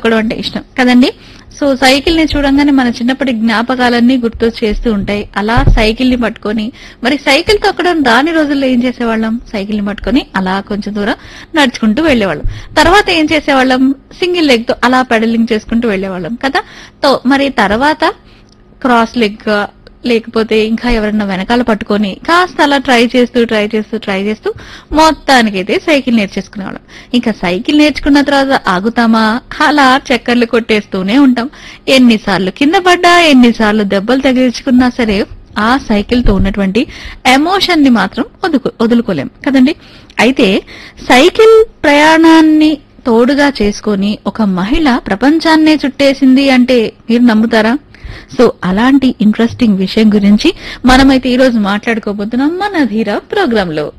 తొక్కడం అంటే ఇష్టం కదండి సో సైకిల్ ని చూడంగానే మన చిన్నప్పటి జ్ఞాపకాలన్నీ గుర్తు చేస్తూ ఉంటాయి అలా సైకిల్ ని పట్టుకొని మరి సైకిల్ తొక్కడం రాని రోజుల్లో ఏం చేసేవాళ్ళం సైకిల్ ని పట్టుకొని అలా కొంచెం దూరం నడుచుకుంటూ వెళ్ళేవాళ్ళం తర్వాత ఏం చేసేవాళ్ళం సింగిల్ లెగ్ తో అలా పెడలింగ్ చేసుకుంటూ వెళ్ళేవాళ్ళం కదా తో మరి తర్వాత క్రాస్ లెగ్ లేకపోతే ఇంకా ఎవరన్నా వెనకాల పట్టుకొని కాస్త అలా ట్రై చేస్తూ ట్రై చేస్తూ ట్రై చేస్తూ మొత్తానికైతే సైకిల్ నేర్చేసుకునేవాళ్ళం ఇంకా సైకిల్ నేర్చుకున్న తర్వాత ఆగుతామా అలా చక్కర్లు కొట్టేస్తూనే ఉంటాం ఎన్నిసార్లు కింద పడ్డా ఎన్నిసార్లు దెబ్బలు తగిలించుకున్నా సరే ఆ సైకిల్ తో ఉన్నటువంటి ఎమోషన్ ని మాత్రం వదుకు వదులుకోలేం కదండి అయితే సైకిల్ ప్రయాణాన్ని తోడుగా చేసుకొని ఒక మహిళ ప్రపంచాన్నే చుట్టేసింది అంటే మీరు నమ్ముతారా సో అలాంటి ఇంట్రెస్టింగ్ విషయం గురించి మనమైతే ఈ రోజు మాట్లాడుకోబోతున్నాం మన ధీర ప్రోగ్రామ్ లో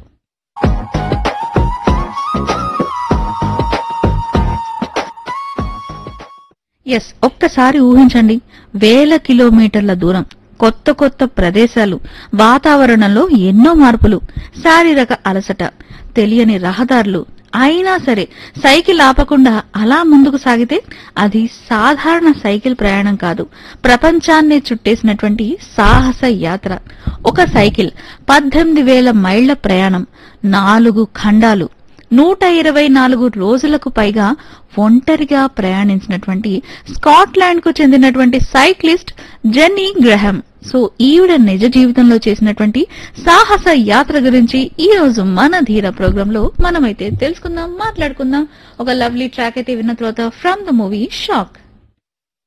ఎస్ ఒక్కసారి ఊహించండి వేల కిలోమీటర్ల దూరం కొత్త కొత్త ప్రదేశాలు వాతావరణంలో ఎన్నో మార్పులు శారీరక అలసట తెలియని రహదారులు అయినా సరే సైకిల్ ఆపకుండా అలా ముందుకు సాగితే అది సాధారణ సైకిల్ ప్రయాణం కాదు ప్రపంచాన్ని చుట్టేసినటువంటి సాహస యాత్ర ఒక సైకిల్ పద్దెనిమిది వేల మైళ్ల ప్రయాణం నాలుగు ఖండాలు నూట ఇరవై నాలుగు రోజులకు పైగా ఒంటరిగా ప్రయాణించినటువంటి స్కాట్లాండ్ కు చెందినటువంటి సైక్లిస్ట్ జెన్నీ గ్రహం సో ఈవిడ నిజ జీవితంలో చేసినటువంటి సాహస యాత్ర గురించి ఈ రోజు మన ధీర ప్రోగ్రామ్ లో మనమైతే తెలుసుకుందాం మాట్లాడుకుందాం ఒక లవ్లీ ట్రాక్ అయితే విన్న తర్వాత ఫ్రమ్ ద మూవీ షాక్